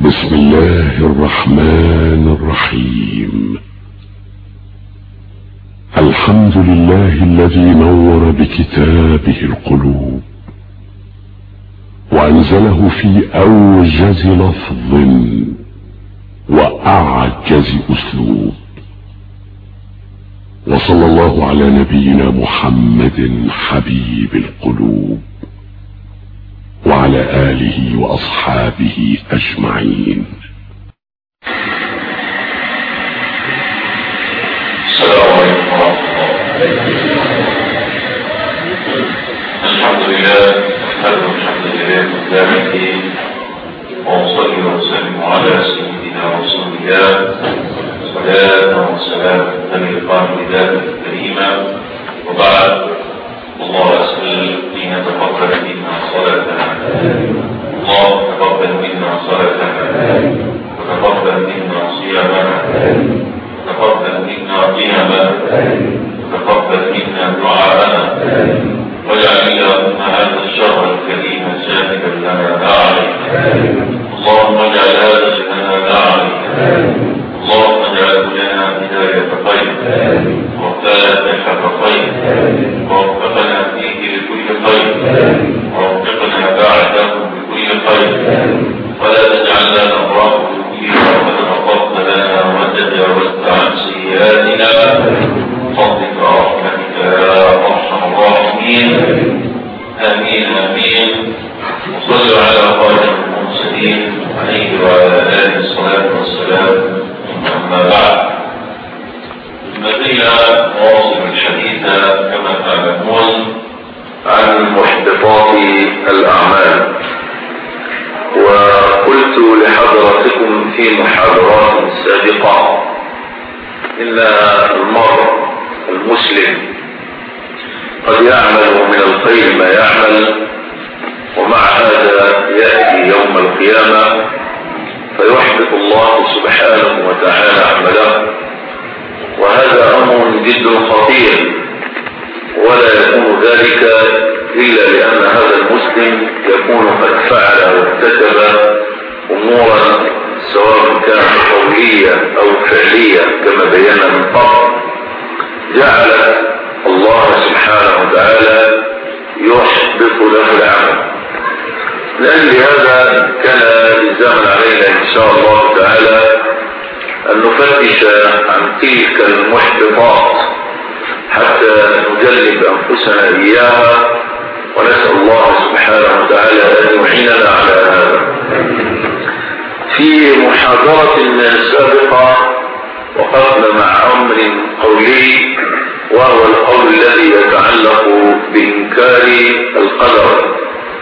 بسم الله الرحمن الرحيم الحمد لله الذي نور بكتابه القلوب وانزله في اوجز لفظ واعجز اسلوب وصلى الله على نبينا محمد حبيب القلوب وعلى آله وأصحابه أجمعين السلام عليكم ورحمة الله الحمد لله نحمده الحمد لله قدامه وأصلي وأسلم على سيدنا رسول الله صلاة وسلام تلقان بذاته الكريمة وبعد الله أسأل أن يتقبل منا صلاتنا الله تقبل منا صلاتنا وتقبل منا صيامنا وتقبل منا قيامنا وتقبل منا دعاءنا واجعل اللهم هذا الشر الكريم سابقا لنا داعي اللهم اجعل هذا لنا داعي اللهم اجعله لنا هداية خير وفاتحة خير ووفقنا فيه لكل خير ووفقنا بعده بكل خير ولا تجعلنا نمراه به وقد غفرت لنا وتجاوزت عن سيئاتنا بفضلك ورحمتك يا ارحم الراحمين امين امين وصلوا على خاتم المرسلين عليه وعلى اله الصلاه والسلام اما بعد ما زلنا نواصل الحديث كما تعلمون عن محبطات الاعمال وقلت لحضراتكم في محاضرات سابقة إن المرء المسلم قد يعمل من الخير ما يعمل ومع هذا يأتي يوم القيامة فيحبط الله سبحانه وتعالى عمله وهذا أمر جد خطير ولا يكون ذلك إلا لأن هذا المسلم يكون قد فعل وارتكب أمورا سواء كانت قولية أو فعلية كما بينا من قبل جعل الله سبحانه وتعالى يحبط له العمل لأجل هذا كان لزاما علينا إن شاء الله تعالى أن نفتش عن تلك المحبطات حتى نجلب أنفسنا إياها ونسأل الله سبحانه وتعالى أن يعيننا على هذا في محاضرة سابقة وقفنا مع أمر قولي وهو القول الذي يتعلق بإنكار القدر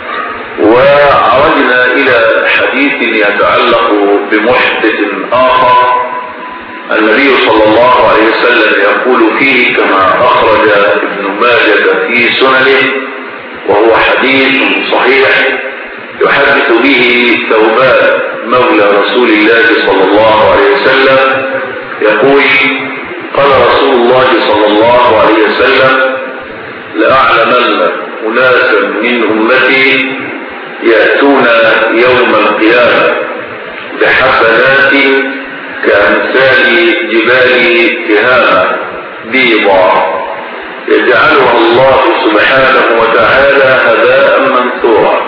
وعرجنا إلى حديث يتعلق بمحدث آخر النبي صلى الله عليه وسلم يقول فيه كما أخرج ابن ماجه في سننه وهو حديث صحيح يحدث به ثوبان مولى رسول الله صلى الله عليه وسلم يقول قال رسول الله صلى الله عليه وسلم لأعلمن أناسا من أمتي يأتون يوم القيامة بحسنات كأمثال جبال تهامة بيضا يجعلها الله سبحانه وتعالى هباء منثورا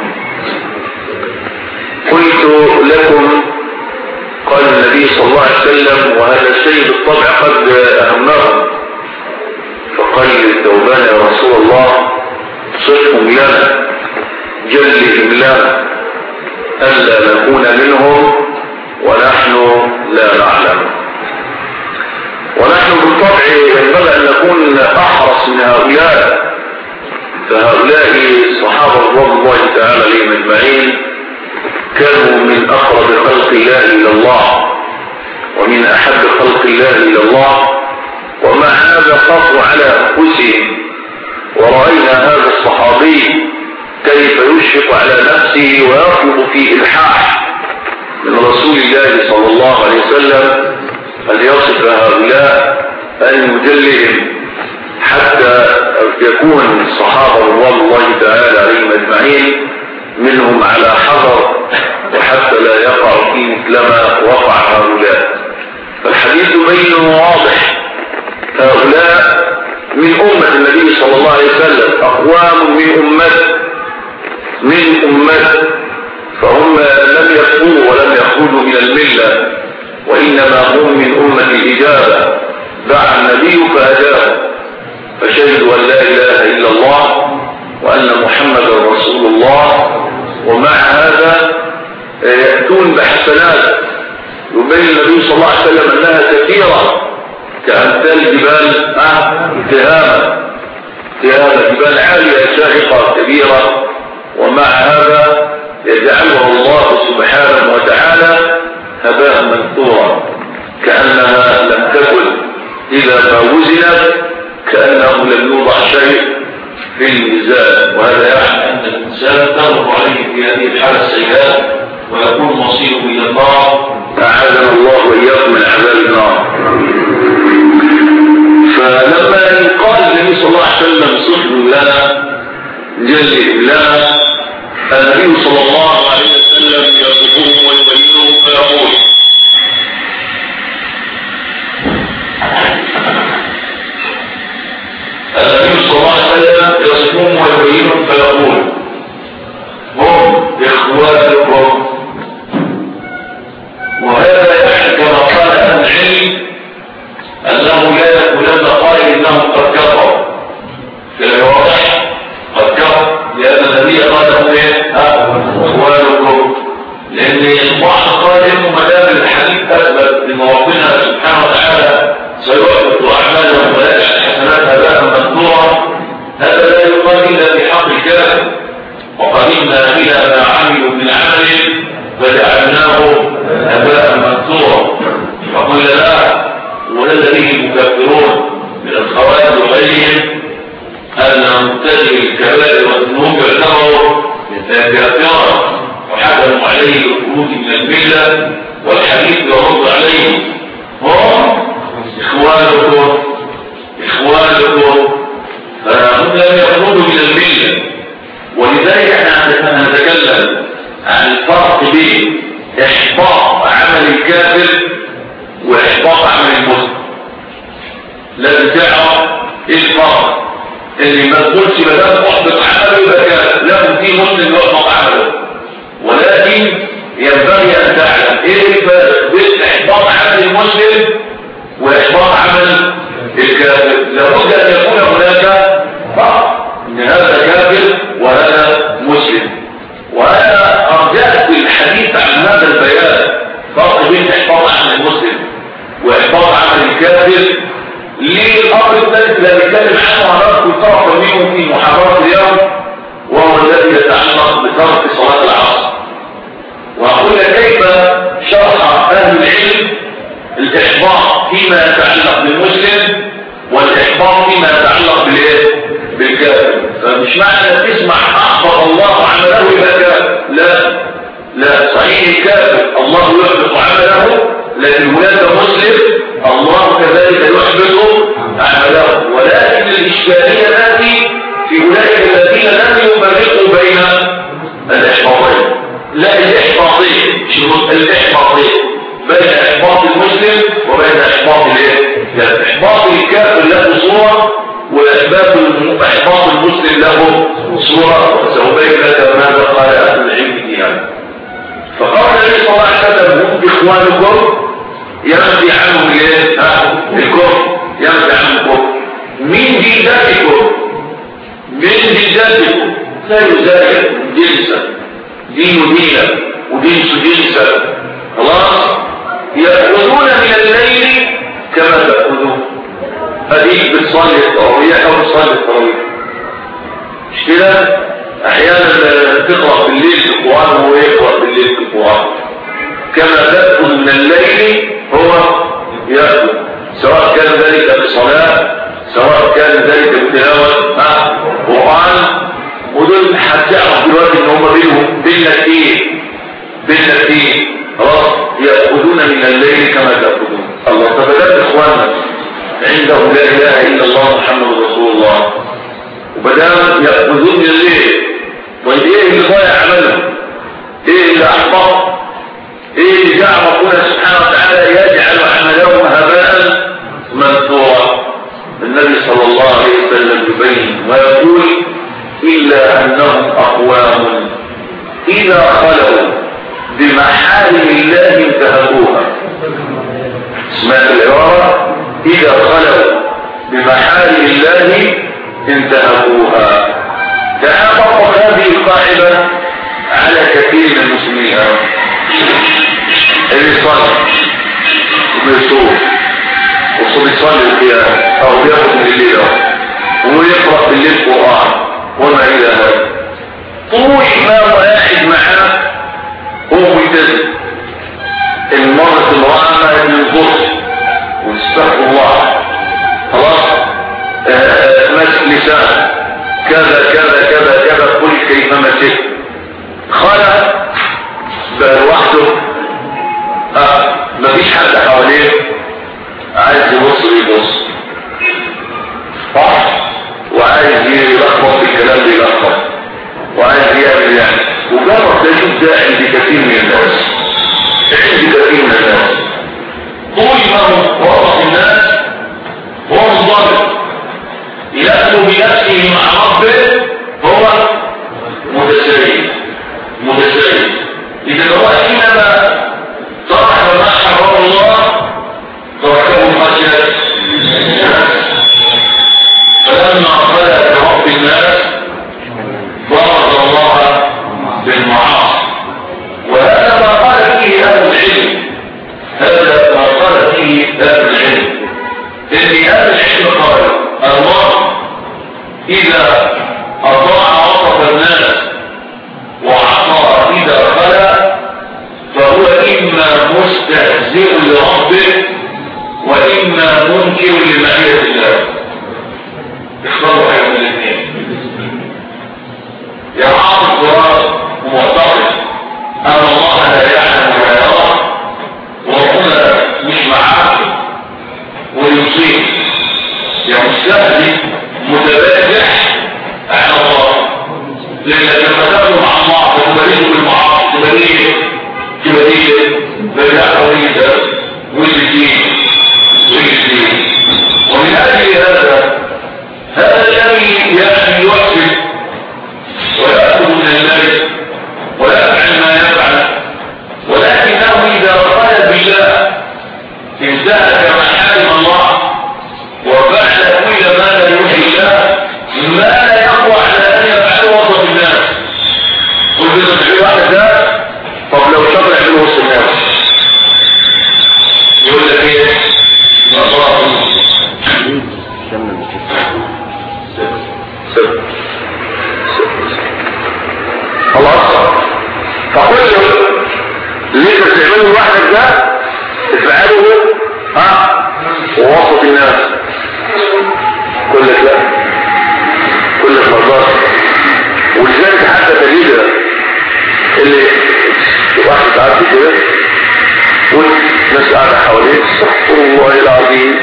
قلت لكم قال النبي صلى الله عليه وسلم وهذا الشيء بالطبع قد أهمهم فقال للثوبان يا رسول الله صفهم لنا جلهم لنا ألا نكون منهم ونحن لا نعلم ونحن بالطبع ينبغي أن نكون أحرص من هؤلاء فهؤلاء الصحابة رضوان الله تعالى عليهم أجمعين كانوا من أقرب خلق الله إلى الله ومن أحب خلق الله إلى الله ومع هذا خافوا على أنفسهم ورأينا هذا الصحابي كيف يشفق على نفسه ويطلب في إلحاح من رسول الله صلى الله عليه وسلم أن يصف هؤلاء أن يجلهم حتى يكون الصحابة رضوان الله تعالى عليهم أجمعين منهم على حذر وحتى لا يقع في مثلما وقع هؤلاء فالحديث بين واضح هؤلاء من أمة النبي صلى الله عليه وسلم أقوام من أمته من أمته فهم لم يكفروا ولم يخرجوا من الملة وإنما هم من أمة الإجابة دعا النبي فأجاب فشهدوا أن لا إله إلا الله وأن محمدا رسول الله ومع هذا يأتون بحسنات يبين النبي صلى الله عليه وسلم أنها كثيرة كأمثال جبال تهامة تهامة جبال عالية شاهقة كبيرة ومع هذا يجعلها الله سبحانه وتعالى هباء منثورا كأنها لم تكن إذا ما وزنت كأنه لم يوضع شيء في الميزان وهذا يعني أن الإنسان تمر عليه في هذه الحالة السيئة ويكون مصيره إلى النار أعاذنا الله وإياكم من عذاب النار فلما قال النبي صلى الله عليه وسلم صفر لنا جل لنا النبي صلى الله عليه وسلم يصفهم ويبينهم فيقول النبي صلى الله عليه وسلم يصفهم ويبينهم فيقول هم إخوانكم وهذا يعني كما قال أهل العلم أنه لا يقولن قائل إنهم قد كفروا كما واضح قد كفر لأن النبي قال لهم إيه؟ إخوانكم لأن بعض قائل ما دام الحديث أثبت أن ربنا سبحانه وتعالى سيحبط أعمالهم ويجعل حسنات هباء منثورا هذا لا يقال إلا بحق الكافر وقدمنا إلى ما عملوا من عمل فجعلناه هباء منثورا فقلنا لا ولد به المكفرون من الخوارج وغيرهم أن مرتدي الكبائر والذنوب يعتبروا كافرا وحكموا عليه بالخروج من الملة والحديث يرد عليهم هم إخوانكم إخوانكم فهم لم يخرجوا من الملة ولذلك احنا نتكلم عن الفرق بين إحباط عمل الكافر وإحباط عمل المسلم لازم تعرف ايه الفرق اللي ما تقولش ما دام محبط عمله يبقى كافر لازم في مسلم يحبط عمله ولكن ينبغي ان تعلم ايه الفرق بين احباط عمل المسلم واحباط عمل الكافر لابد ان يكون هناك فرق ان هذا كافر وهذا مسلم وانا ارجعت الحديث عن هذا البيان فرق بين احباط عمل المسلم واحباط عمل الكافر ليه الامر الثالث اللي بنتكلم عنه هنذكر طرفا منه في محاضرات اليوم وهو الذي يتعلق بترك صلاه العصر وقلنا كيف شرح اهل العلم الاحباط فيما يتعلق بالمسلم والاحباط فيما يتعلق بالايه بالكافر فمش معنى انك تسمع احبط الله عمله يبقى كافر لا لا صحيح الكافر الله يحبط عمله لكن هناك مسلم الله كذلك يحبط عمله ولكن الاشكاليه تاتي في اولئك الذين لم يفرقوا بين الاحباطين لا الاحباطين شروط الاحباطين بين احباط المسلم وبين احباط الايه احباط الكافر له صوره واحباط احباط المسلم له صوره وسأبين لك ماذا قال اهل العلم في هذا فقال النبي صلى الله عليه وسلم هم اخوانكم ينفي عنهم الايه الكفر ينفي عنهم الكفر من جلدتكم من جلدتكم لا يزال جنسا دين دينا ودين جنسا خلاص يأخذون من الليل كما تأخذون هذه بتصلي التراويح او بتصلي التراويح مش كده احيانا تقرا بالليل في القران وهو يقرا بالليل في القران كما تأخذ من الليل هو يأخذ سواء كان ذلك بصلاة سواء كان ذلك بتلاوة قرآن ودول هتعرف دلوقتي ان هم بينهم بيننا ايه بيننا ايه خلاص يأخذون من الليل كما تأخذون الله فبدأت اخواننا عندهم لا اله الا الله محمد رسول الله وبدأ يأخذون من الليل طيب ايه اللي ضايع عملهم ايه اللي سمعت العبارة إذا خلوا بمحارم الله انتهكوها تعال طبق هذه القاعدة على كثير من المسلمين اللي يصلي ويصوم وصوم يصلي القيام أو بياخد من الليل ويقرأ بالليل قرآن وما إلى هذا طول ما هو قاعد معاه هو ملتزم المرة امرأة ما ينقص واستغفر الله خلاص مس لسان كذا كذا كذا كذا قل كيفما شئت خلق بقى لوحده اه مفيش حد حواليه عايز يبص يبص صح وعايز يلخبط الكلام ده يلخبط وعايز يعمل يعني وجرب ده يشوف ده عند كثير من الناس عند كثير من الناس طول ما هو وسط الناس هو منضبط يأتوا بنفسه مع ربه هو متساوي متساوي إذا هو حينما ترك ما حرم الله تركه خشية الناس فلما خلى برب الناس ضرب الله بالمعاصي وهذا ما قال فيه أهل العلم هذا ما قال فيه أهل العلم إن أهل العلم قالوا الله إذا أطاع وسط الناس وعصى إذا خلا فهو إما مستهزئ لربه وإما منكر لمعية الله اختاروا حاجة من الاثنين يا عاطف ضرار ومعتقد أن الله لا يعلم ولا يرى وربنا مش معاه ويصيب يا مستهزئ متباجح على الله لأن لما تبدو مع الله وتبريد بالمعاصي تبريد تبريد بين حويدة والدين والدين ومن أجل هذا هذا الذي يعني يحسن ويأخذ من المال ويفعل ما يفعل ولكنه إذا قال بالله انتهك محارم الله وفعل كل ما لا يرضي الله ما لا يقوى على ان يفعله وسط الناس قل بدنا في واحد ده طب لو شرع في وسط الناس يقول لك ايه ما صار خلاص فكل اللي انت بتعمله لوحدك ده افعله ها ووسط الناس كل لا كل المرات ولذلك حتى دليل اللي واحد قاعد كده والناس قاعدة حواليه استغفر الله العظيم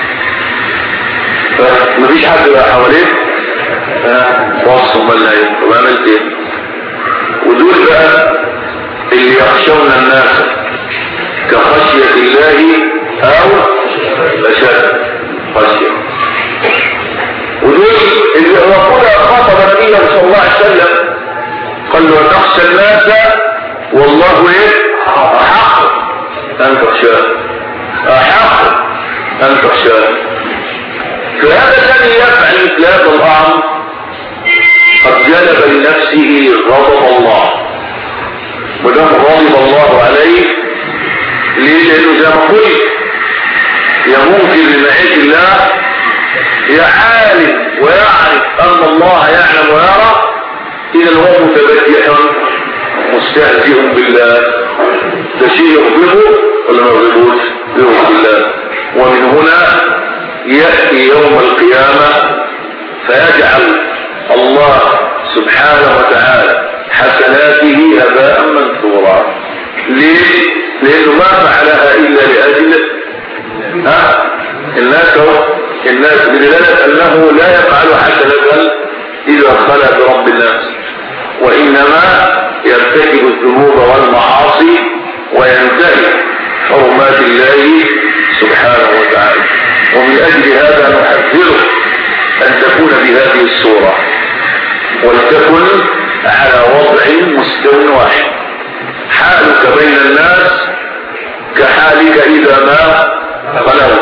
مفيش حد بقى حواليه وصف امال طب عملت ايه ودول بقى اللي يخشون الناس كخشية الله او اشد خشية ودول اللي ربنا خاطب نبيه صلى الله عليه وسلم قال له تخشى الناس والله ايه احق ان تخشاه احق ان تخشاه فهذا الذي يفعل مثل هذا الامر قد جلب لنفسه غضب الله ودام غضب الله عليه ليه لانه زي ما قلت يا ممكن لمعيه الله يا عالم ويعرف ان الله يعلم ويرى اذا هو متبجح مستهزئ بالله ده شيء يغضبه ولا ما يغضبوش يغضب بالله ومن هنا ياتي يوم القيامه فيجعل الله سبحانه وتعالى حسناته هباء منثورا ليه لانه ما فعلها الا لاجل ها الناس الناس بدلالة انه لا يفعل حسنة اذا خلى برب الناس وانما يرتكب الذنوب والمعاصي وينتهي حرمات الله سبحانه وتعالى ومن اجل هذا نحذره ان تكون بهذه الصورة ولتكن على وضع مستو واحد حالك بين الناس كحالك اذا ما خلوت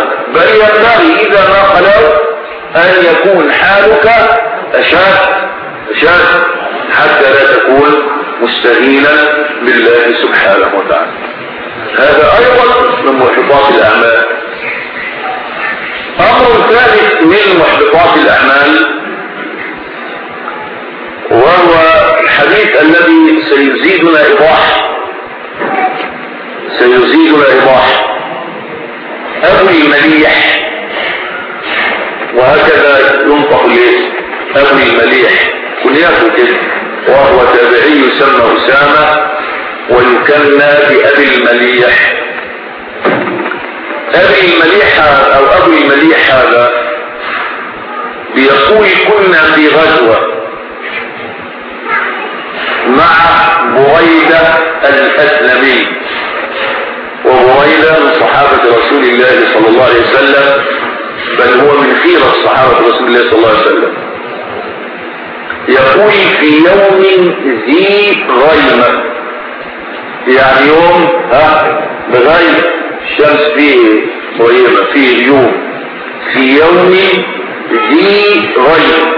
الذي ينبغي إذا ما خلوت أن يكون حالك أشد أشد حتى لا تكون مستهينا بالله سبحانه وتعالى هذا أيضا من محبطات الأعمال أمر ثالث من محبطات الأعمال وهو الحديث الذي سيزيدنا إيضاح سيزيدنا إيضاح أبو المليح وهكذا ينطق الاسم أبو المليح كنياته كده وهو تابعي يسمى أسامة ويكنى بأبي المليح أبي المليح أو أبو المليح هذا بيقول كنا في غزوة مع بريدة الأسلمي وبريدة من صحابة رسول الله صلى الله عليه وسلم بل هو من خيرة صحابة رسول الله صلى الله عليه وسلم يقول في يوم ذي غيمة يعني يوم ها بغيم الشمس فيه غيمة فيه يوم في يوم ذي غيم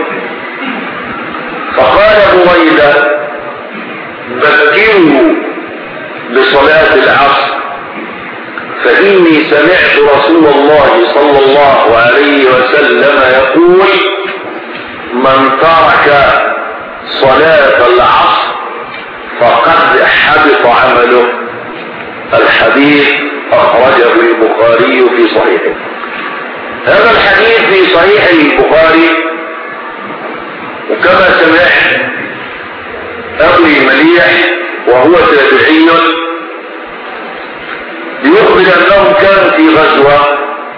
فقال بريدة بكروا بصلاة العصر فإني سمعت رسول الله صلى الله عليه وسلم يقول من ترك صلاة العصر فقد حبط عمله الحديث أخرجه البخاري في صحيحه هذا الحديث في صحيح البخاري وكما سمعت أبو مليح وهو تابعي يخبر أنهم كانوا في غزوة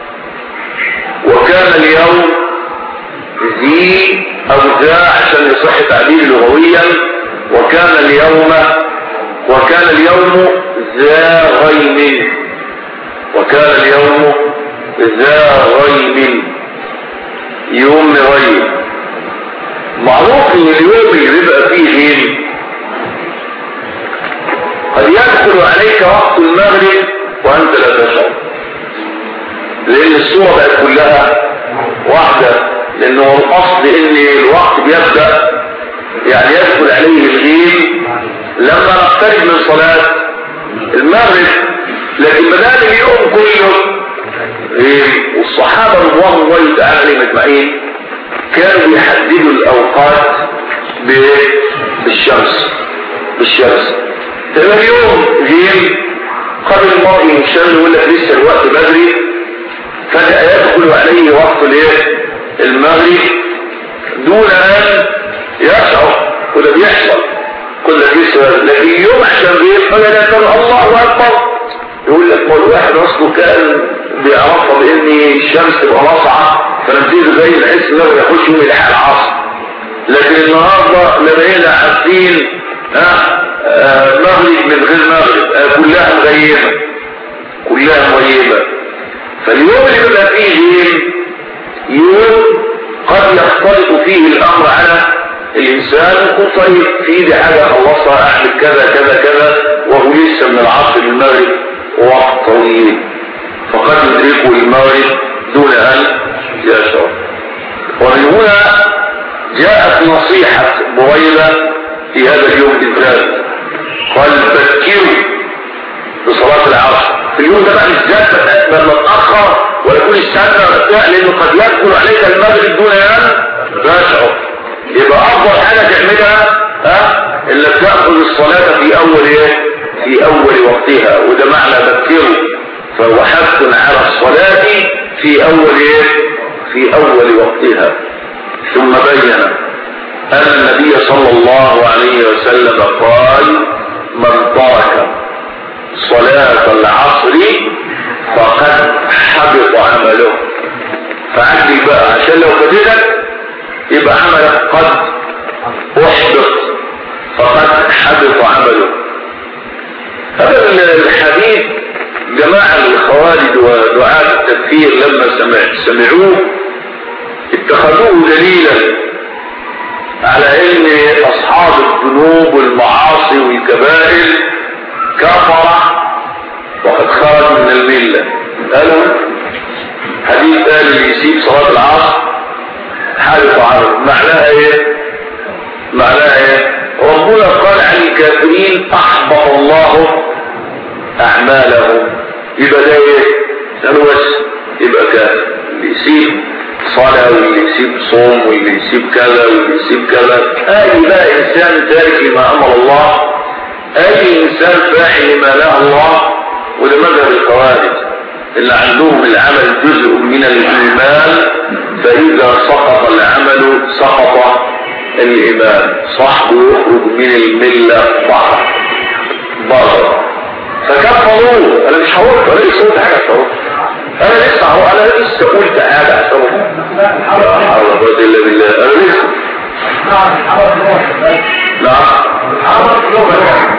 وكان اليوم ذي أو ذا عشان يصح تعبير لغويا وكان اليوم وكان اليوم ذا غيم وكان اليوم ذا غيم يوم غيم معروف ان اليوم اللي بيبقى فيه غيم قد يدخل عليك وقت المغرب وانت لا تشعر لان الصورة بقت كلها واحدة لانه القصد ان الوقت بيبدأ يعني يدخل عليه الغيم لما نقترب من صلاة المغرب لكن بدال اليوم كله غيم والصحابة رضوان الله تعالى عليهم اجمعين كانوا بيحددوا الاوقات بالشمس بالشمس تمام اليوم غيم قبل المرء ينشغل يقول لك لسه الوقت بدري فجأة يدخل عليه وقت الايه المغرب دون ان يشعر وده بيحصل كل بيسأل لكن يوم عشان بيفعل لا كان الله اكبر يقول لك ما الواحد اصله كان بيعرفها بان الشمس تبقى ناصعه فنبتدي زي نحس انه يخش يوم يلحق العصر لكن النهارده لا بقينا عارفين ها آه مغرب من غير مغرب آه كلها مغيبه كلها مغيبه فاليوم اللي بيبقى فيه غيم يوم قد يختلط فيه الامر على الانسان يكون طيب في ايدي حاجه اخلصها اعمل كذا كذا كذا وهو لسه من العصر للمغرب وقت طويل فقد يدركه المغرب دون ان يشعر ومن هنا جاءت نصيحة بريدة في هذا اليوم بالذات قال بكروا بصلاة العصر في اليوم ده بقى بالذات لما تأخر ويكون استنى وبتاع لأنه قد يدخل عليك المغرب دون أن تشعر يبقى أفضل حاجة تعملها ها إلا تأخذ الصلاة في أول إيه؟ في أول وقتها وده معنى بكروا فهو حث على الصلاة في أول إيه؟ في أول وقتها ثم بين أن النبي صلى الله عليه وسلم قال من ترك صلاة العصر فقد حبط عمله فعندي بقى عشان لو فاتتك يبقى عملك قد احبط فقد حبط عمله هذا الحديث جماعة الخوارج ودعاة التكفير لما سمع سمعوه اتخذوه دليلا على ان اصحاب الذنوب والمعاصي والكبائر كفر وقد خرجوا من الملة قالوا حديث قال اللي يسيب صلاة العصر حالف عرض معناها ايه معناها ايه ربنا قال عن الكافرين احبط الله اعمالهم يبقى ده ايه قالوا بس يبقى كافر اللي يسيب صلاة واللي يسيب صوم واللي يسيب كذا واللي يسيب كذا اي بقى انسان تارك لما امر الله اي انسان فاعل لما نهى الله وده مذهب الخوارج اللي عندهم العمل جزء من الايمان فاذا سقط العمل سقط الايمان صاحبه يخرج من المله بحر بره فكفروه انا مش هقول انا لسه قلت حاجه هقول انا لسه هقول انا لسه قلت حاجه هقول لا حول ولا قوه الا بالله انا لسه لا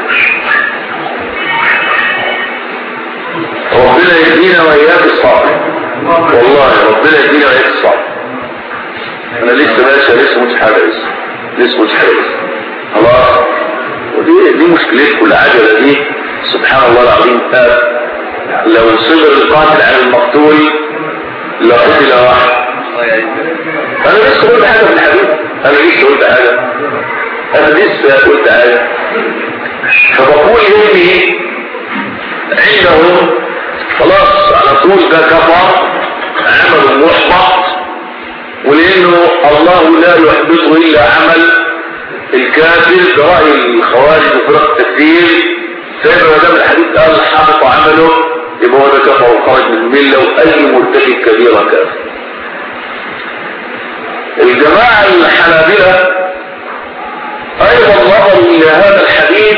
ربنا يهدينا واياك الصبر والله ربنا يهدينا واياك الصبر انا لسه ماشي لسه مش حاجه لسه لسه مش حاجه لسه خلاص ودي دي مشكلتكم العجله دي سبحان الله العظيم آه. لو صبر القاتل على المقتول لقتل واحد انا لسه قلت حاجه في الحديث انا لسه قلت حاجه انا لسه قلت حاجه فبقول اني عندهم خلاص على طول ده كفر عمل محبط ولانه الله لا يحبط الا عمل الكافر برأي الخوارج وفرق التكفير فإذا ما دام الحديث قال حبط عمله يبقى هو ده كفر وخرج من المله واي مرتكب كبيره كافر الجماعه الحنابله ايضا نظروا الى هذا الحديث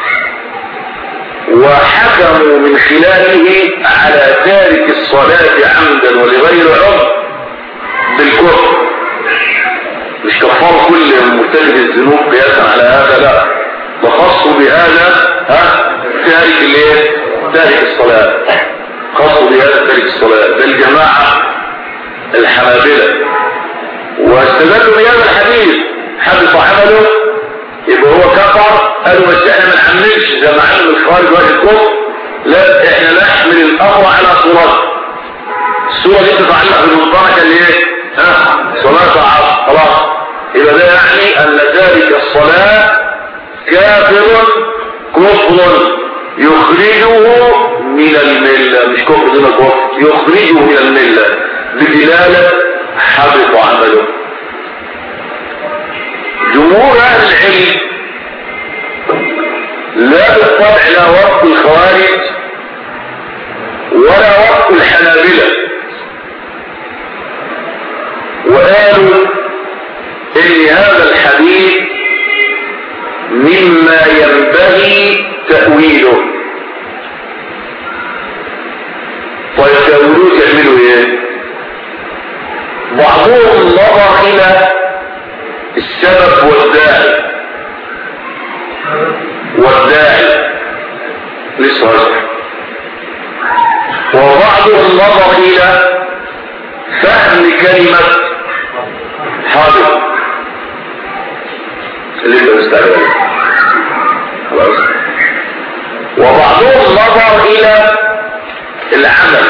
وحكموا من خلاله على تارك الصلاة عمدا ولغير عذر بالكفر مش كفار كل مرتكب الذنوب قياسا على هذا لا وخصوا بهذا ها تارك الايه تارك الصلاة خصوا بهذا تارك الصلاة ده الجماعة الحنابلة واستدلوا بهذا الحديث حدث عمله يبقى هو كفر قالوا بس احنا ما نحملش زي ما عمل الخارج وجه الكفر لا احنا نحمل الامر على صورته الصورة دي تتعلق بالمطلقة اللي ايه ها صلاة العصر خلاص يبقى ده يعني ان ذلك الصلاة كافر كفر يخرجه من الملة مش كفر دون كفر يخرجه من الملة بدلالة حبط عمله جمهور اهل العلم لا بالطبع لا وقت الخوارج ولا وقت الحنابلة وقالوا ان هذا الحديث مما ينبغي تأويله طيب تأويلوه تعملوا ايه بعضهم نظر الى السبب والداعي والداعي لسه هذا وبعضهم نظر الى فهم كلمة حاضر اللي انت مستعجل خلاص وبعضهم نظر الى العمل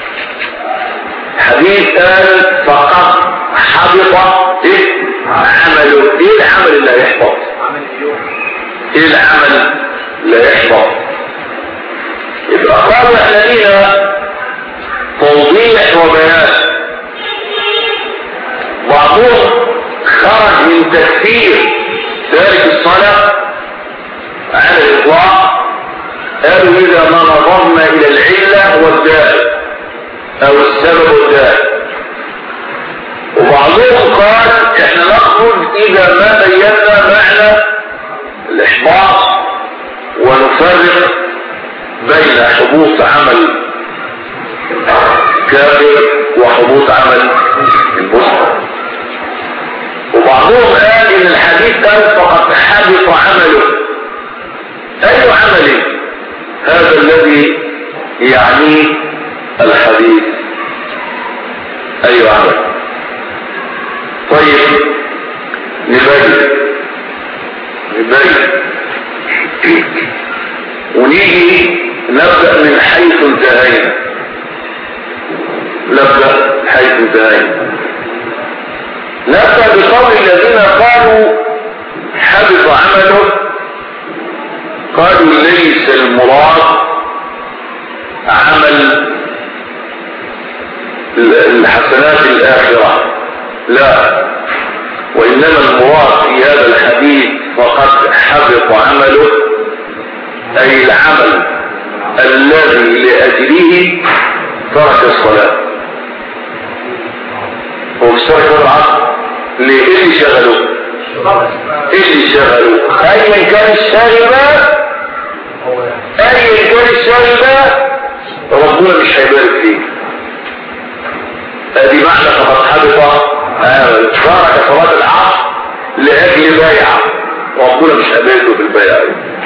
حديث قال فقط حبط ايه عمله ايه العمل اللي هيحبط ايه العمل اللي هيحبط يبقى قالوا احنا لينا توضيح وبيان بعضهم خرج من تكفير تارك الصلاة على الإطلاق قالوا إذا ما نظرنا إلى العلة والداء أو السبب والداء وبعضهم قال احنا نخرج إذا ما بينا معنى الإحباط ونفرق بين حبوط عمل كافر وحبوط عمل المسلم وبعضهم قال ان الحديث قال فقد حبط عمله اي عمل هذا الذي يعنيه الحديث اي عمل طيب نبين نبين ونيجي نبدأ من حيث انتهينا نبدأ حيث انتهينا نبدأ بقول الذين قالوا حبط عمله قالوا ليس المراد عمل الحسنات الآخرة لا وإنما المراد في هذا الحديث فقد حبط عمله أي العمل الذي لأجله ترك الصلاة هو مش ترك العصر ليه ايه اللي شغله ايه اللي شغله ايا كان الشاغل ايا كان الشاغل ربنا مش هيبارك فيه ادي معنى فقد حبط ترك صلاة العصر لأجل بيعة ربنا مش قابلته في البيعة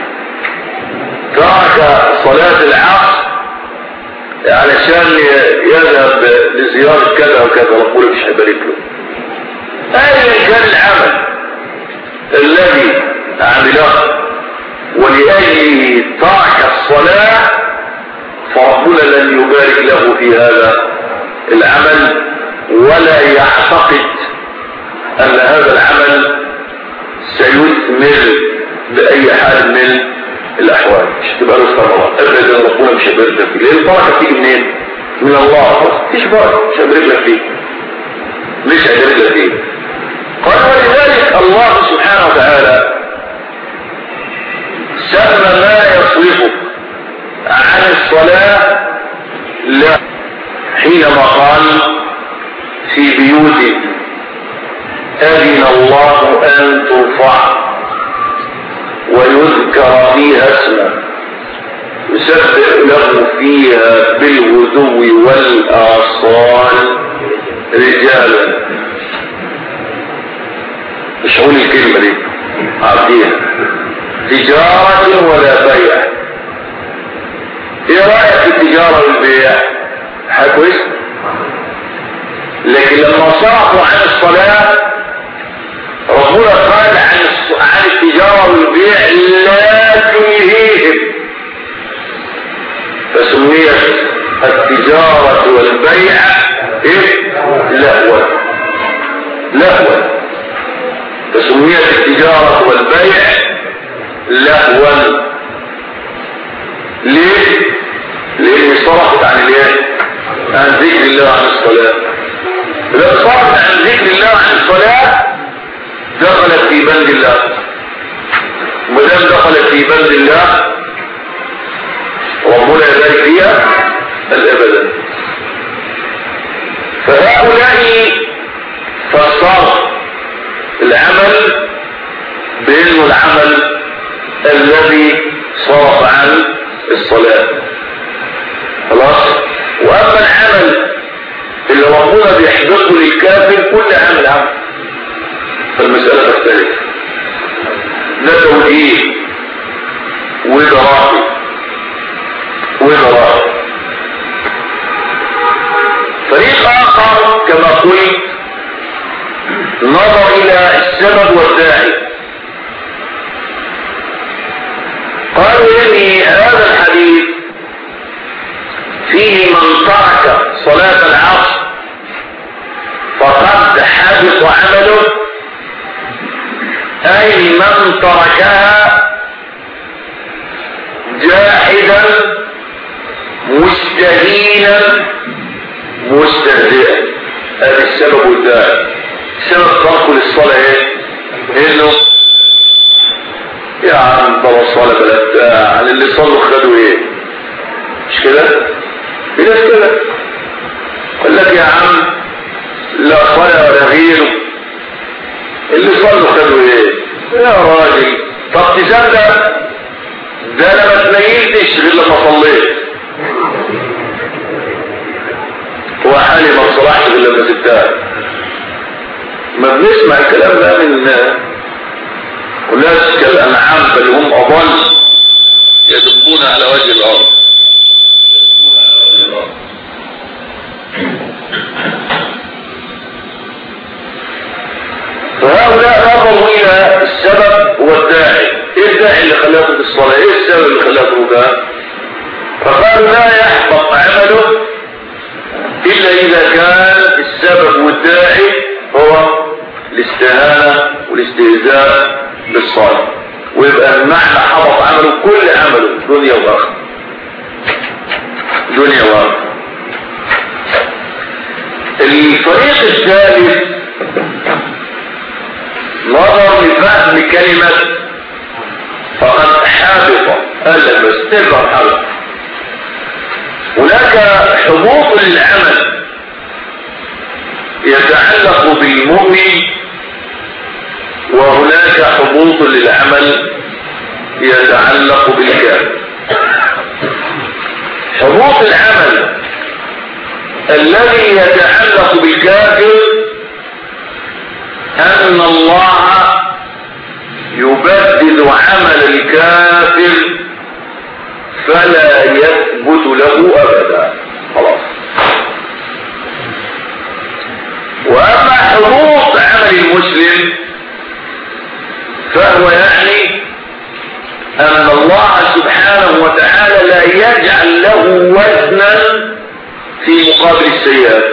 ترك صلاة العصر علشان يذهب لزيارة كذا وكذا ربنا مش هيبارك له ايا كان العمل الذي عمله ولأجله ترك الصلاة فربنا لن يبارك له في هذا العمل ولا يعتقد ان هذا العمل سيثمر باي حال من الاحوال مش تبقى له ثمره ابدا ربنا مش هيبارك لك فيه لان البركه بتيجي منين؟ من الله خلاص مفيش بركه مش هيبارك لك فيه مش هيبارك لك فيه قال ولذلك الله سبحانه وتعالى سمى ما يصرفك عن الصلاه لا حينما قال في بيوت أذن الله أن ترفع ويذكر فيها اسمه يسبح له فيها بالغدو والآصال رجالا اشعروا الكلمة دي عارفيها تجارة ولا بيع ايه رأيك في التجارة والبيع حاجة كويسة لكن لما صرفوا عن الصلاة ربنا قال عن عن التجارة والبيع لا تلهيهم فسميت التجارة والبيع ايه لهوا لهوا فسميت التجارة والبيع لهوا ليه لان صرفت عن الايه عن ذكر الله عن الصلاة إذا صرفت عن ذكر الله عن الصلاة دخلت في بند الله ودام دخلت في بند الله ربنا يبارك فيها الأبدا فهؤلاء فسروا العمل بأنه العمل الذي صرف عن الصلاة خلاص واما العمل اللي ربنا بيحبطه للكافر كل عمل عمل فالمسألة تختلف ده توجيه وده راقي وده راقي فريق اخر كما قلت نظر الى السبب والداعي قالوا يلي هذا الحديث فيه من ترك صلاة العصر فقد حبط عمله أي من تركها جاحدا مستهينا مستهزئا هذا السبب الداعي سبب تركه للصلاة ايه؟ انه يا عم طلع الصلاة بلا عن اللي صلوا خدوا ايه؟ مش كده؟ في ناس كده قال لك يا عم لا صلاة ولا غيره اللي صلوا خدوا ايه يا راجل طب تصدق ده انا ما تنيلتش غير لما صليت هو حالي ما صلحت غير لما سبتها ما بنسمع الكلام ده من وناس كالانعام بل هم اضل يدبون على وجه الارض فهؤلاء نظروا الى السبب والداعي ايه الداعي اللي خلاكم في الصلاة ايه السبب اللي خلاكم ده فقالوا لا يحبط عمله الا اذا الاستهانة والاستهزاء بالصالح ويبقى المعنى حبط عمله كل عمله دنيا واخره دنيا واخره الفريق الثالث نظر لفهم كلمة فقد حابط قال لك بس تفهم حابط هناك حبوط للعمل يتعلق بالمؤمن وهناك حبوط للعمل يتعلق بالكافر حبوط العمل الذي يتعلق بالكافر أن الله يبدل عمل الكافر فلا يثبت له أبدا خلاص وأما حبوط عمل المسلم فهو يعني أن الله سبحانه وتعالى لا يجعل له وزنا في مقابل السيئات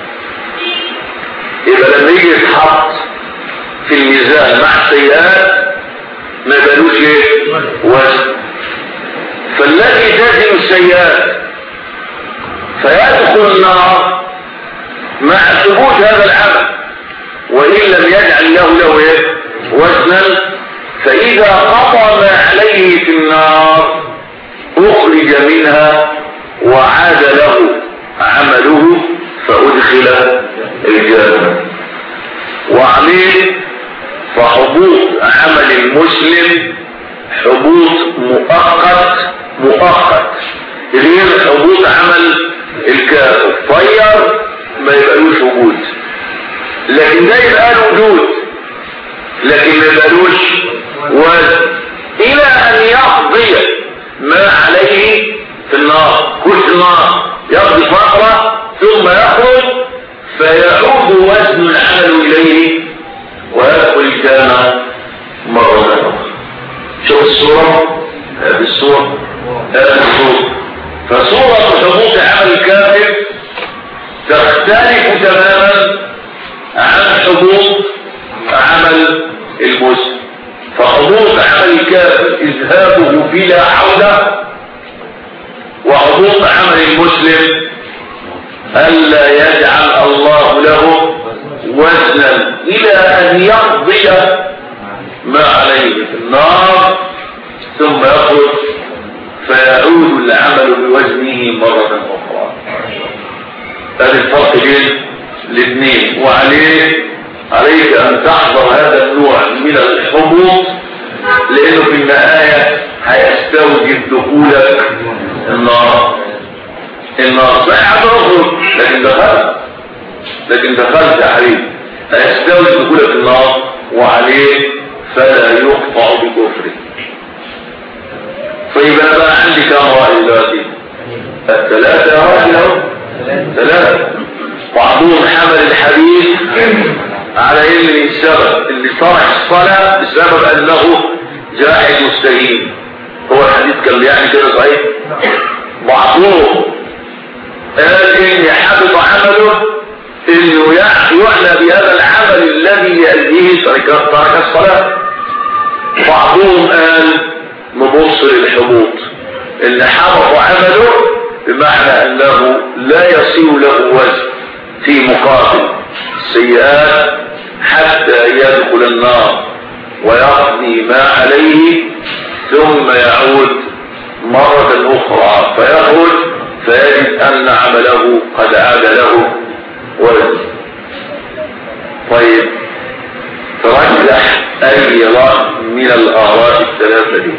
يبقى لما يجي يتحط في الميزان مع السيئات ما يبقالوش ايه وزن فالذي تزن السيئات فيدخل النار مع ثبوت هذا العمل وإن لم يجعل له له ايه وزنا فإذا قضى ما عليه في النار أخرج منها وعاد له عمله فأدخل الجنة وعليه فحبوط عمل المسلم حبوط مؤقت مؤقت غير حبوط عمل الكافر طير ما يبقالوش وجود لكن ده يبقى له وجود لكن ما يبقالوش وزن الى ان يقضي ما عليه في النار كل النار يقضي فترة ثم يخرج فيعود وزن العمل اليه ويدخل الجنة مرة أخرى شوف الصورة هذه الصورة هذه الصورة فصورة حبوط عمل الكافر تختلف تماما عن حبوط عمل المسلم فحبوط عمل الكافر اذهابه بلا عودة وحبوط عمل المسلم ألا يجعل الله له وزنا إلى أن يقضي ما عليه في النار ثم يخرج فيعود العمل بوزنه مرة أخرى هذا الفرق بين الاثنين وعليه عليك أن تحضر هذا النوع من الحبوط لأنه في النهاية هيستوجب دخولك النار النار صحيح هتخرج لكن دخلت لكن دخلت يا حبيبي هيستوجب دخولك النار وعليه فلا يقطع بكفره فيبقى بقى عندي كم رأي دلوقتي الثلاثة رأي له ثلاثة بعضهم حمل الحديث على ان السبب اللي صرح الصلاة بسبب انه جاحد مستهين هو الحديث كان يعني كده صحيح بعضهم قال ان حبط عمله انه يعنى بهذا العمل الذي يأتيه ترك ترك الصلاة بعضهم قال نبص للحبوط ان حبط عمله بمعنى انه لا يصير له وزن في مقابل السيئات حتى يدخل النار ويقضي ما عليه ثم يعود مرة أخرى فيخرج فيجد أن عمله قد عاد له وزن طيب ترجح أي رأي من الآراء الثلاثة دي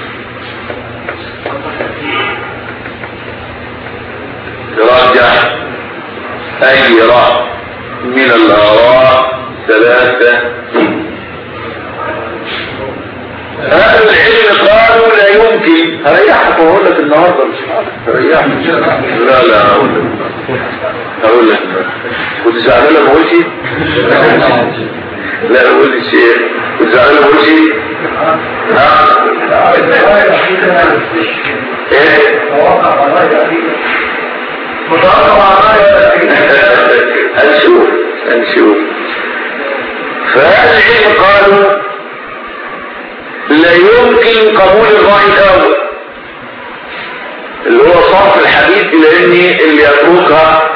ترجح أي رأي من الآراء ثلاثة أهل العلم قالوا لا يمكن هريحك وأقول لك النهارده مش هريحك لا لا أقول لك أقول لك كنت زعلان لما قلت لا أقول الشيخ كنت زعلان لما قلت ايه هنشوف هنشوف فهذا لا يمكن قبول الرأي الأول اللي هو صرف الحديث إلى إن اللي يتركها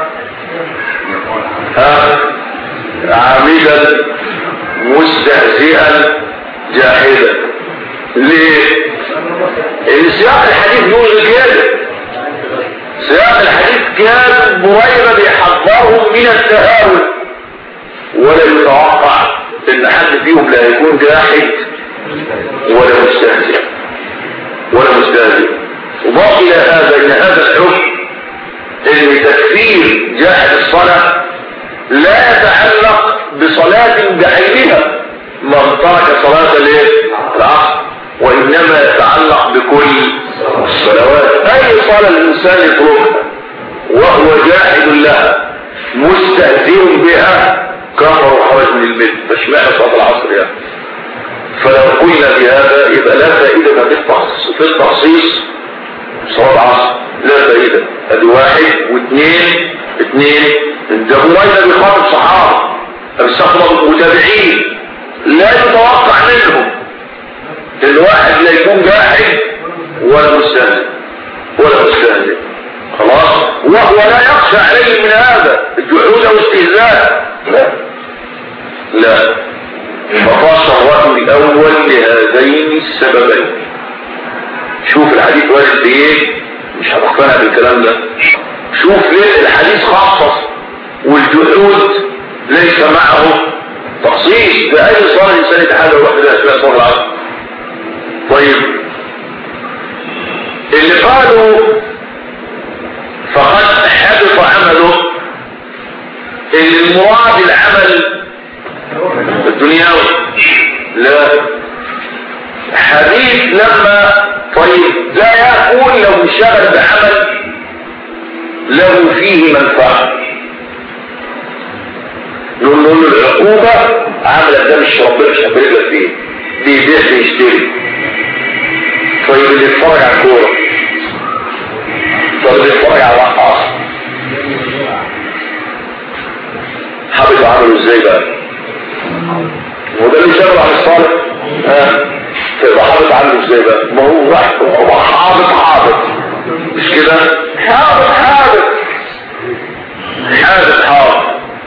ها عامدا مستهزئا جاحدا ليه؟ لأن سياق الحديث يقول كده سياق الحديث كان بريرة بيحضرهم من التهاون ولا يتوقع ان حد فيهم لا يكون جاحد ولا مستهزئ ولا مستهزئ وضاف الى هذا ان هذا الحكم ان تكفير جاحد الصلاة لا يتعلق بصلاة بعينها من ترك صلاة الايه؟ العصر وانما يتعلق بكل الصلوات اي صلاة الانسان يتركها وهو جاحد لها مستهزئ بها كفر وخرج من البيت فاشمعنى صلاة العصر يعني فلو قلنا بهذا يبقى لا فائدة في التخصيص في التخصيص صلاة العصر لا فائدة ادي واحد واثنين اثنين ده هريرة بيخاطب صحابة بيستخدم متابعين لا يتوقع منهم الواحد لا يكون جاحد ولا مستهزئ ولا مستهزئ خلاص وهو لا يخشى عليه من هذا الجحود او استهزاء لا لا فخاص الرأي الاول لهذين السببين شوف الحديث وارد بايه مش هتقتنع بالكلام ده شوف ليه الحديث خصص والجحود ليس معه تخصيص بأي صلاة الإنسان يتحدى وقت الأسماء صلاة العصر طيب اللي قالوا فقد حدث عمله اللي المراد العمل الدنيوي لا حديث لما طيب لا يكون لو انشغل بعمل له فيه منفعه نقول له العقوبة عملت ده مش ربنا مش هبرك لك فيه بيبيع بيشتري طيب اللي يتفرج على الكورة طيب اللي يتفرج على الرقاص حافظ عمله ازاي بقى وده اللي شغله عن الصالح ها تبقى حافظ عنه ازاي بقى ما هو راح هو حافظ حافظ مش كده حافظ حافظ حافظ حافظ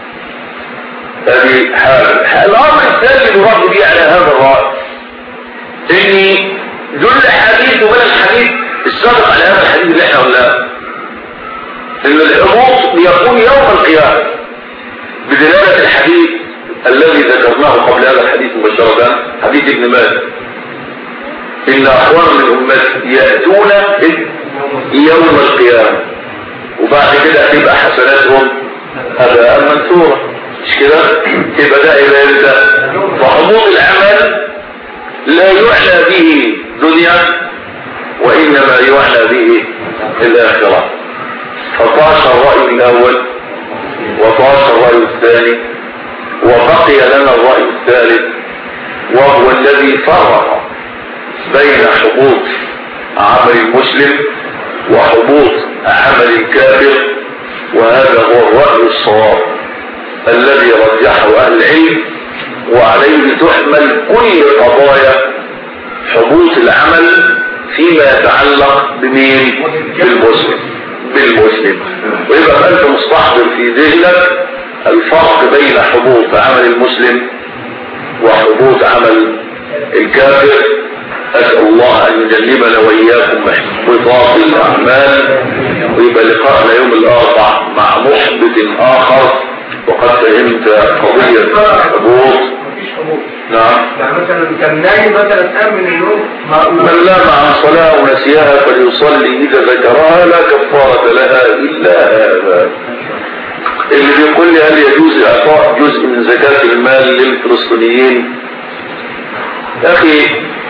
هذه حافظ الامر الثاني اللي رد بيه على هذا الرأي ان دل حديث ولا الحديث السابق على هذا الحديث اللي احنا قلناه ان الهبوط بيكون يوم القيامه بدلالة الحديث الذي ذكرناه قبل هذا الحديث مباشرة حديث ابن ماجه إن أخوان من أمتي يأتون يوم القيامة وبعد كده هتبقى حسناتهم هباء منثورا مش كده تبقى ده إلى إمتى فحضور العمل لا يعنى به دنيا وإنما يعنى به الآخرة فطاش الرأي الأول وطاش الرأي الثاني وبقي لنا الرأي الثالث وهو الذي فرق بين حبوط عمل المسلم وحبوط عمل الكافر وهذا هو الرأي الصواب الذي رجحه أهل العلم وعليه تحمل كل قضايا حبوط العمل فيما يتعلق بمين بالمسلم بالمسلم ويبقى انت مستحضر في ذهنك الفرق بين حبوط عمل المسلم وحبوط عمل الكافر أسأل الله أن يجنبنا وإياكم محبطات الأعمال ويبقى لقاءنا يوم الأربع مع محبط آخر وقد فهمت قضية حبوط نعم يعني مثلا كان نايم مثلا قام من النوم من نام عن صلاة ونسيها فليصلي إذا ذكرها لا كفارة لها إلا هذا اللي بيقول لي هل يجوز إعطاء جزء من زكاة المال للفلسطينيين أخي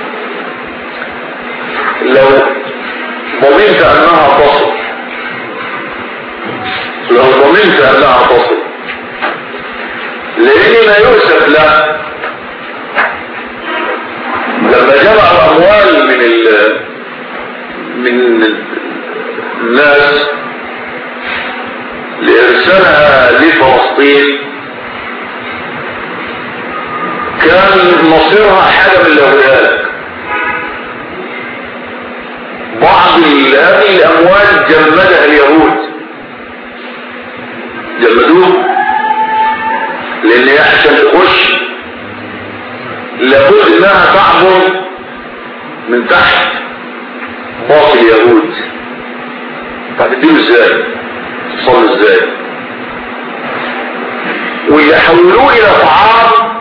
لو ضمنت أنها تصل لو ضمنت أنها تصل لأن ما يؤسف له لما جمعوا أموال من ال من الناس لإرسالها لفلسطين كان مصيرها حاجة من الأولاد هذه الاموال جمدها اليهود جمدوه لان هي عشان تخش لابد انها تعبر من تحت باطل اليهود هتديله ازاي تصل ازاي ويحولوه الى طعام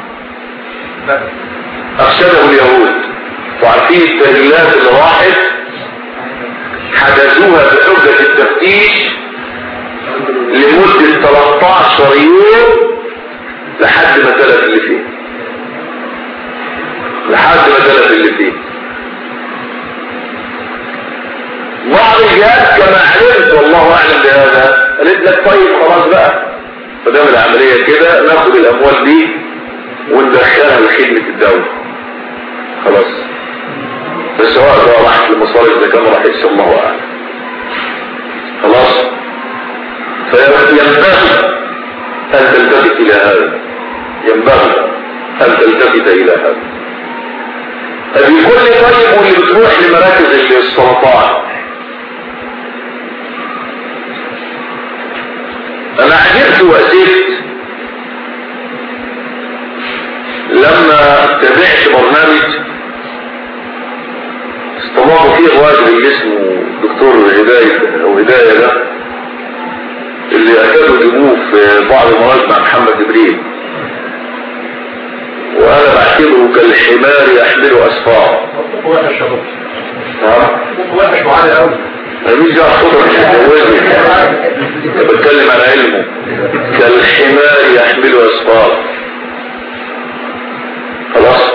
افسده اليهود وعارفين التهليلات اللي راحت حجزوها بحجة التفتيش لمدة 13 يوم لحد ما تلف اللي فيه لحد ما تلف اللي فيه بعض الجهات كما علمت والله اعلم بهذا قالت لك طيب خلاص بقى فدام العملية كده ناخد الاموال دي وندخلها لخدمة الدولة خلاص بس سواء بقى راحت لمصارف ده كان راحتش الله اعلم خلاص فينبغي ان تلتفت الى هذا ينبغي ان تلتفت الى هذا بكل طيب واللي بتروح لمراكز السرطان انا عجبت واسفت لما تابعت برنامج استضافوا فيه الراجل اللي اسمه دكتور هداية او هداية ده اللي اكادوا يجيبوه في بعض المرات مع محمد جبريل وانا بعتبره كالحمار يحمل اسفار وحش يا دكتور ها وحش وعالي قوي انا مش جاي خطر مش هتجوزني انا بتكلم عن علمه كالحمار يحمل اسفار خلاص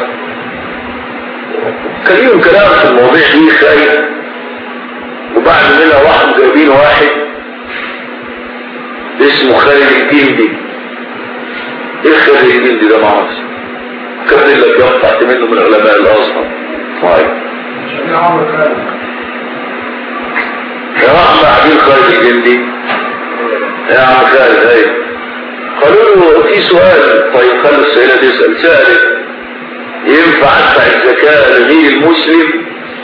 كان ليهم كلام في المواضيع دي خايف وبعد منها راحوا جايبين واحد اسمه خالد الجندي ايه خالد الجندي ده معرفش كان لك يقطعت منه من علماء الازهر طيب عشان عمرو خالد راح مع عبيد خالد الجندي يا عم خالد هاي قالوا له في سؤال طيب خلي السائلة تسأل سألت ينفع ادفع الزكاة لغير المسلم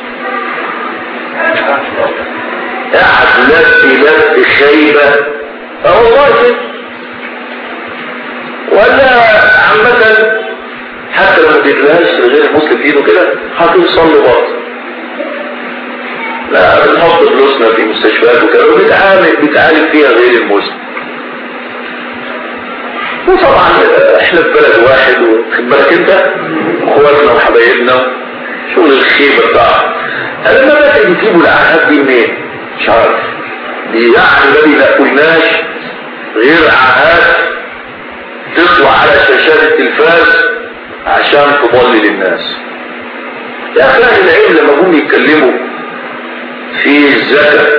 قعد لف لف خيبة اه والله كده ولا عامة حتى لو ما تدلهاش لغير المسلم في ايده كده هتوصل له برضه لا بنحط فلوسنا في مستشفيات وكده وبنتعامل بنتعالج فيها غير المسلم وطبعا احنا في بلد واحد واخد بالك انت اخواتنا وحبايبنا شغل الخيبه بتاعهم انا ما بدأت يجيبوا الاعهاد دي منين مش عارف دي يعني ما بيلاقولناش غير اعهاد تطلع على شاشات التلفاز عشان تضلل الناس يا اخي اهل العلم لما جم يتكلموا في الزكاه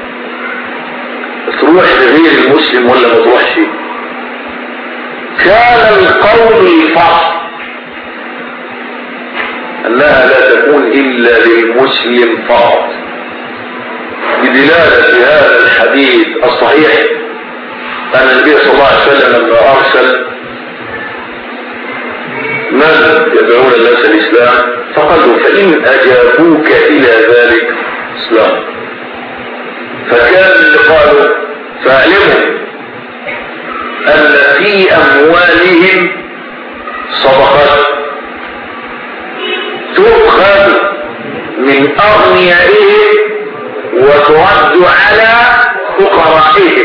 تروح لغير المسلم ولا ما تروحش كان القول الفصل انها لا تكون الا للمسلم فقط بدلالة هذا الحديث الصحيح ان النبي صلى الله عليه وسلم لما ارسل من يدعون الناس الاسلام فقالوا فان اجابوك الى ذلك اسلام فكان اللي قالوا فاعلموا ان في اموالهم صدقات تؤخذ من اغنيائهم وترد على فقرائهم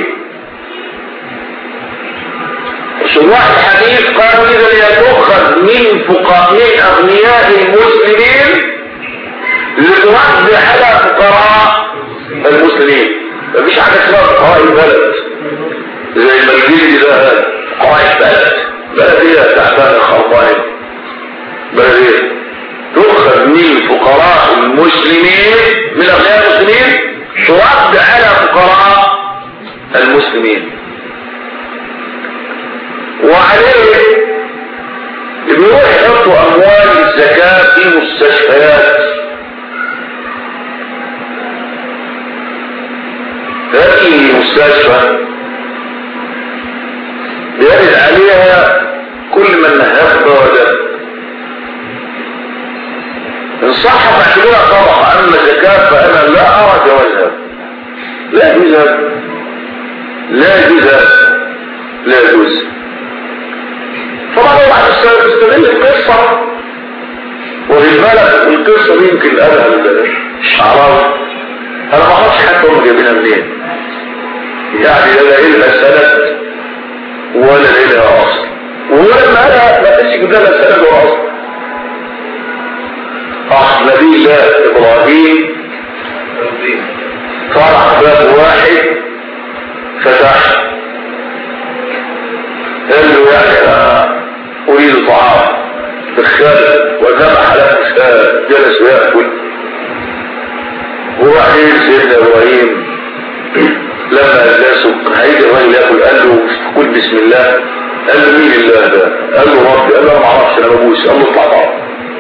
شروح الحديث قالوا اذا هي تؤخذ من فقراء من اغنياء المسلمين لترد على فقراء المسلمين مفيش حاجه اسمها فقراء البلد زي ما الجيل ده قواعد بلد بلد ايه تعبان خربان بلد ايه تؤخذ من فقراء المسلمين من اغنياء المسلمين ترد على فقراء المسلمين وعليه بيروح يحطوا اموال الزكاة في مستشفيات هذه المستشفى بيرد عليها كل من هب ودب ان صح فاعتبرها طبقة اما زكاة فانا لا ارى جوازها لا يجوز هذا. لا يجوز هذا. لا يجوز طبعا هو بعد السلام يستغل القصة وفي بالك القصة دي يمكن قالها الشعراوي انا ما اعرفش حتى هم جايبينها منين يعني لا لها سند ولا لها اصل ولما قالها ما تمسك ده لا سند ولا اصل اخ نبي الله ابراهيم طلع باب واحد فتح قال له يعني انا اريد طعام دخل وذبح له جلس ويأكل وبعدين سيدنا ابراهيم لما جلسوا هيجي الراجل ياكل قال له قل بسم الله قال له مين الله ده؟ قال له ربي قال له انا ما اعرفش انا ببوس قال له اطلع طعام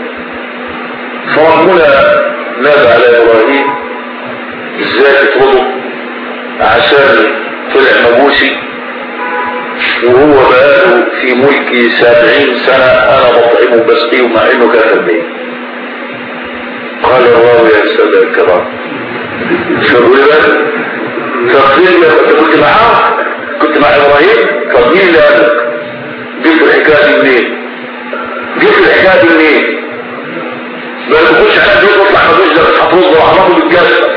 فربنا نادى على ابراهيم ازاي تطلبه عشان طلع مبوسي وهو بقاله في ملكي سبعين سنة انا بطعمه بسقيه مع انه كافر بيه قال الله يا سادة الكرام شو بقى تقدير انت كنت معاه كنت مع ابراهيم طب مين اللي قال لك جبت الحكايه دي منين جبت الحكايه دي منين ما تخش على البيت واطلع ما تقولش ده مش هتوصل وعرفه بالجسد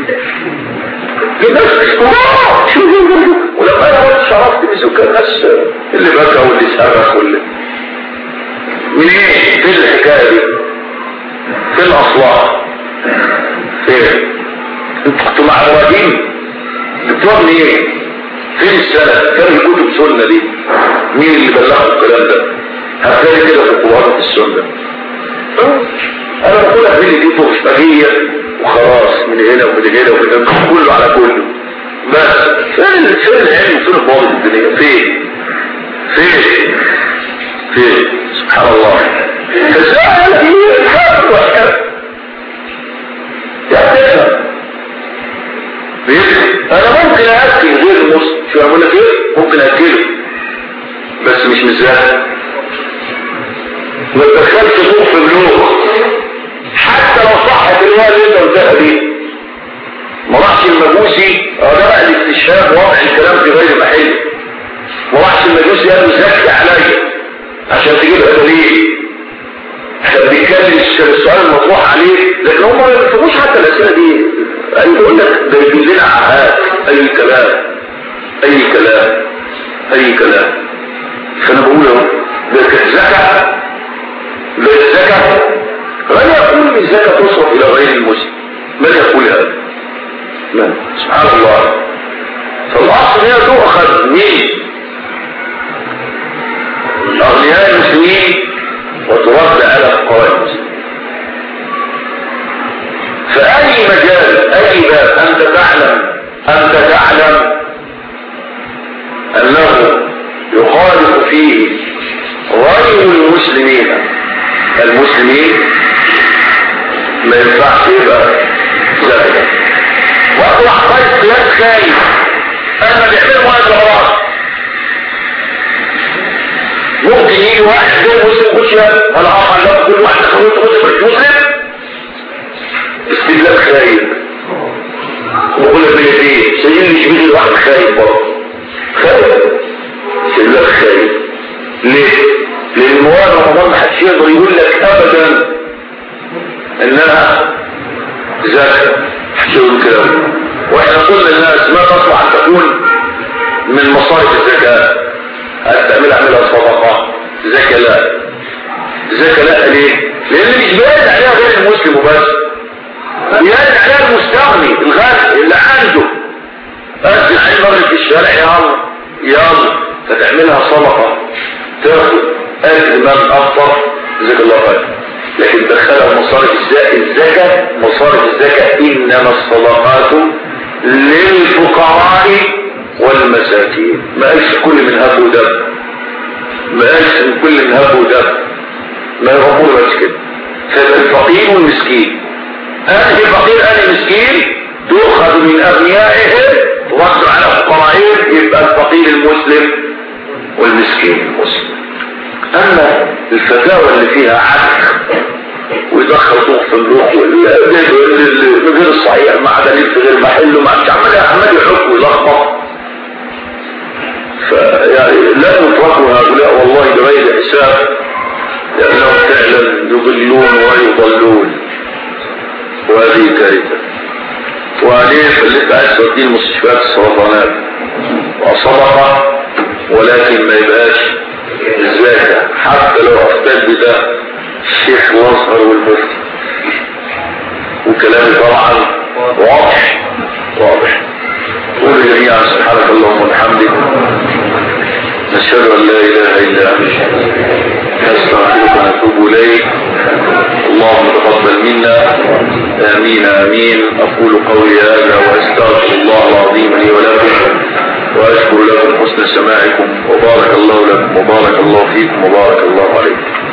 الناس كبار شو ولما انا قلت شرفت بسكر الناس اللي بكى واللي صرخ واللي من ايه فين الحكايه دي فين الاصلاح فين انت كنت مع ابراهيم جبتوها منين ايه فين السنه كان الكتب سنه دي مين اللي بلغوا الكلام ده هتلاقي كده في القران السنه انا بقولها دي دي بغيه وخلاص من هنا ومن هنا ومن هنا كله على كله بس فين فين العلم وفين الضابط الدنيا فين فين فين سبحان الله ازاي انا في الحق وحكايه تفهم انا ممكن اكل غير المسلم شو اقول لك ايه ممكن اكله بس مش مزاج ما تدخلش فوق في بلوغ حتى لو صحت الروايه اللي انت قلتها دي ما راحش المجوسي اه ده بقى الاستشهاد وضع الكلام في غير محله ما راحش المجوسي قال له زكي عليا عشان تجيب دليل عشان بيتكلم السؤال المطروح عليه لكن هم ما يفهموش حتى الاسئله دي اي يقول لك ده يجيب لنا عهات اي كلام اي كلام اي كلام فانا بقول اهو ده زكاه ده الزكاه من يقول الزكاه تصرف الى غير المسلم من يقول هذا من سبحان الله فالاصل هي تؤخذ من اغنياء المسلمين وترد على فقراء المسلمين فأي مجال أي باب أنت تعلم أنت تعلم أنه يخالف فيه غير المسلمين المسلمين ما ينفعش يبقى زكاة واطلع قيس قياس خايف انا بيعملوا واحد العراق ممكن يجي واحد غير مسلم يخش ولا اخر لا كل واحد خلوه تخش مسلم استدلال خايب وكل ابن يديه سيدي يشبه الواحد خايب برضه خايب استدلال خايب ليه؟ لان مواد رمضان محدش يقدر يقول لك ابدا انها زكاة محدش يقول كده واحنا قلنا للناس ما تصلح ان تكون من مصارف الزكاة هل تعملها اعملها صدقة زكاة لا زكاة لا ليه؟ لان مش باين عليها غير المسلم وبس بيان على المستغني الغني اللي عنده أنزل عليه مرة في الشارع يلا يلا فتعملها صدقة تاخد أجل من أفطر جزاك الله خير لكن دخلها مصارف الزكاة مصارف الزكاة إنما الصدقات للفقراء والمساكين ما قالش كل من هب ودب ما قالش من كل من هب ودب ما يغمور بس كده فالفقير والمسكين أهل فقير أهل مسكين تؤخذ من أغنيائهم ترد على فقرائهم يبقى الفقير المسلم والمسكين المسلم أما الفتاوى اللي فيها عدل ويدخل طوق في اللوح غير الصحيح مع دليل في غير محله مع عمال عمال يحك ويلخبط فيعني لا تتركوا هؤلاء والله بغير حساب لأنهم فعلا يضلون ويضلون وهذه كارثة وعليه خليت عايز توديه المستشفيات السرطانات وصدقة ولكن ما يبقاش الزكاة حتى لو افتاد بده الشيخ الازهر والمفتي وكلامي طبعا واضح واضح قولوا جميعا سبحانك اللهم وبحمدك نشهد ان لا اله الا انت نستغفرك ونتوب اليك اللهم تقبل منا امين امين اقول قولي هذا واستغفر الله العظيم لي ولكم واشكر لكم حسن سماعكم وبارك الله لكم وبارك الله فيكم وبارك الله عليكم